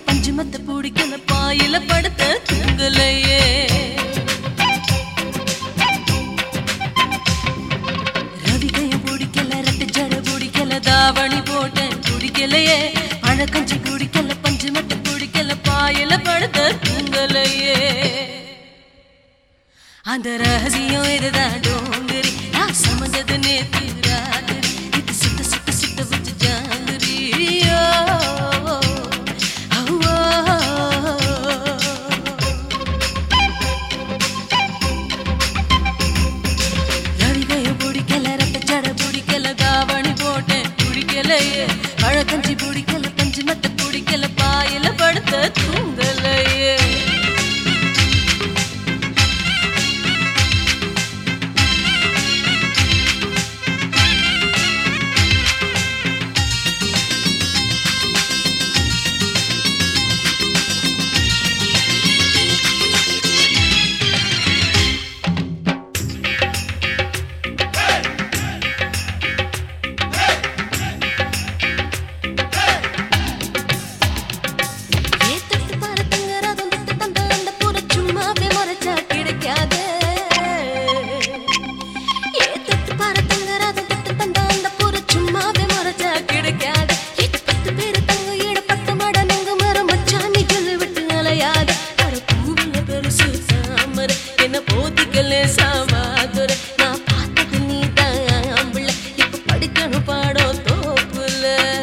பஞ்சுமத்தை பிடிக்கல பாயில படுத்த தூங்கலையே ரவிகையும் பிடிக்கல ரெட்டு ஜட பிடிக்கல தாவணி போட்டேன் பிடிக்கலையே அழகஞ்சி பிடிக்கல பஞ்சு மட்டும் பிடிக்கல பாயில படுத்த தூங்கலையே அந்த ரகசியம் இதுதான் டோங்கரி நான் சமந்தது நேத்து ராத்திரி இது சுத்த சுத்த சுத்த வச்சு ஜாங்கிரி ரவிகைய பிடிக்கல ரத்த ஜட பிடிக்கல தாவணி போட்டேன் பிடிக்கலையே அழகஞ்சி பிடிக்கல பஞ்சு மத்த பிடிக்கல பாயில படுத்த தூங்கலையே ஏத்தட்டு பறக்குங்க ரதம் தொட்டு தந்த அந்த புற சும்மாவே மறைச்சா கிடைக்காது. ஏத்தட்டு பறக்குங்க ரதம் தொட்டு தந்த அந்த புற சும்மாவே மறைச்சா கிடைக்காது. எட்டு பத்து பேரு தங்க ஈடப்பட்ட மடனங்க மரம் மச்சான் நீ சொல்லி விட்டு அலையாத. அட பூவுல பெருசு தாமரை, என்ன போத்திக்கலே சாவாதுரை. நான் பார்த்தது நீதான் ஆம்பளை, இப்ப படிக்கணும் பாடம் தோப்புல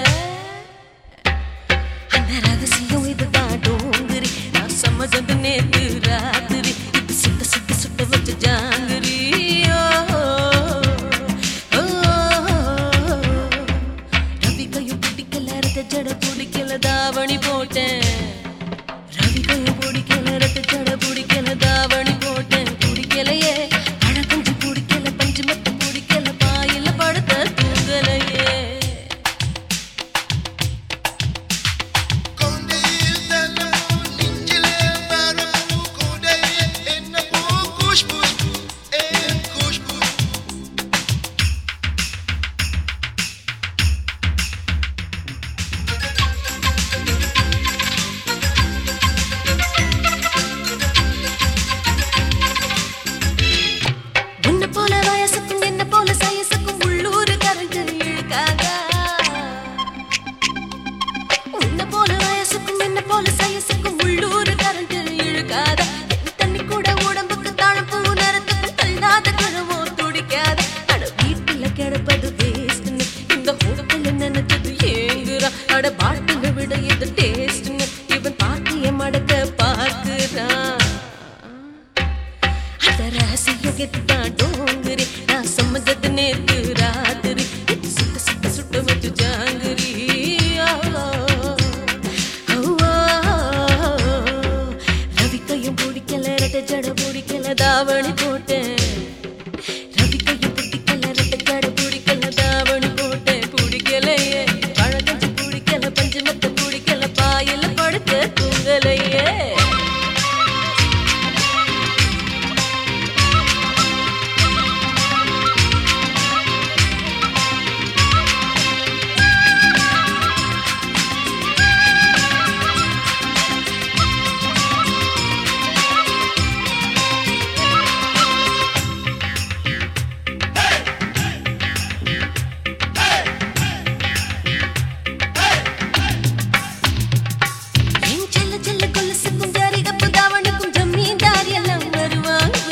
அந்த ரகசியம் இதுதான் டோங்கரி நான் சம்மதம் நேத்து ராத்திரி இது சுத்த சுத்த சுத்த வச்ச ஜாங்கிரி ஓ, ஓ, ரவி கையும் பிடிக்கல ரத்த ஜட பிடிக்கல தாவணி போட்டேன் ரவி கையும் பிடிக்கல ரத்த ஜட பிடிக்கல தாவணி போட்டேன் பிடிக்கலையே அழகஞ்சு பிடிக்கல பஞ்சு மத்த பிடிக்கல பாயில படுத்த தூங்கலையே கொண்டையில் தலமோ நெஞ்சிலே மரமோ கொடையில் என்னமோ குஷ்பு ஏ குஷ்பு உன்னை போல வயசுக்கும் என்ன போல சயசுக்கும் உள்ளூர் கரண்ட் இழுக்காத உன்னை போல வயசுக்கும் என்ன போல சயசுக்கும் உள்ளூர் கரண்ட் இழுக்காத என் தண்ணி கூட உடம்புக்கு தழுப்பு நேரத்துக்கும் தள்ளாத கிழமோ துடிக்காத அட வீட்டுல கிடப்பது வேஸ்ட்னு இந்த ஹோட்டல் நினைச்சது ஏங்குறா அட பாட்டில விட இது டேஸ்ட்னு இவன் பாட்டிய மடக்க பார்க்கிறான் அந்த ரகசியம் கெட்டுதான் டோங்கரி நான் சம்மதத்து நேத்து ராத்திரி இது சுட்ட சுட்ட சுட்ட வச்சு ஜாங்கிரி ரவி கையும் பிடிக்கல ரெட்ட ஜட பிடிக்கல தாவணி போட்டேன் ரவி கையும் பிடிக்கல ரெட்ட ஜட பிடிக்கல தாவணி போட்டேன் பிடிக்கலையே பழகஞ்சு பிடிக்கல பஞ்சு மத்த பிடிக்கல பாயில படுத்த தூங்கலையே என் செல்ல செல்ல கொலுசுக்கும் ஜரிகப்பு தாவணிக்கும் ஜமீன்தார் எல்லாம் வருவாங்க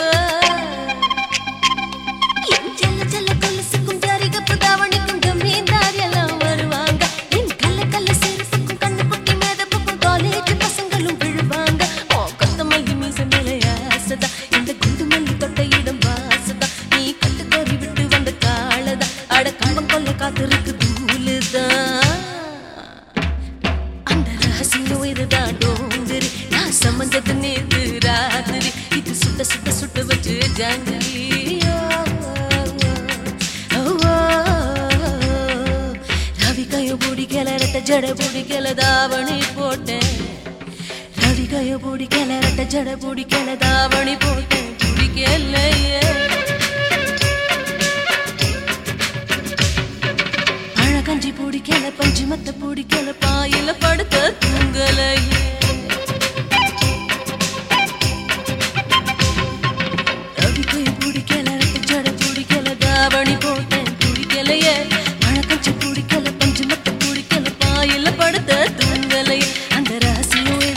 என் செல்ல செல்ல கொலுசுக்கும் ஜரிகப்பு தாவணிக்கும் ஜமீன்தார் எல்லாம் வருவாங்க என் கல்ல கல்ல செருப்புக்கும் கண்ணு குட்டி மேதப்புக்கும் காலேஜ் பசங்களும் விழுவாங்க ஓ கொத்தமல்லி மீச மேலே ஆசதா இந்த குண்டு மல்லி தொட்ட இடம் வாசதா நீ கட்டு கறி விட்டு வந்த காலதா அட கம்பம் கொல்ல காத்திருக்கு தூளுதான் அந்த ரகசியம் இதுதான் டோங்கரி நான் சம்மந்தத்து நேத்து ராத்திரி இது சுட்ட சுட்ட சுட்ட வச்சு ஜாங்கிரி ரவி கைய பிடிக்கல ரத்த ஜட பிடிக்கல தாவணி போட்டேன் ரவி கைய பிடிக்கல ரத்த ஜட பிடிக்கல தாவணி போட்டேன் பிடிக்கலையே அழகஞ்சி பிடிக்கல பஞ்சு மத்த பிடிக்கல பாயில படுத்த தூங்கலையே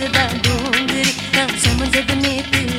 மனசுதான் டோங்கரி நான் சுமந்தது நேத்து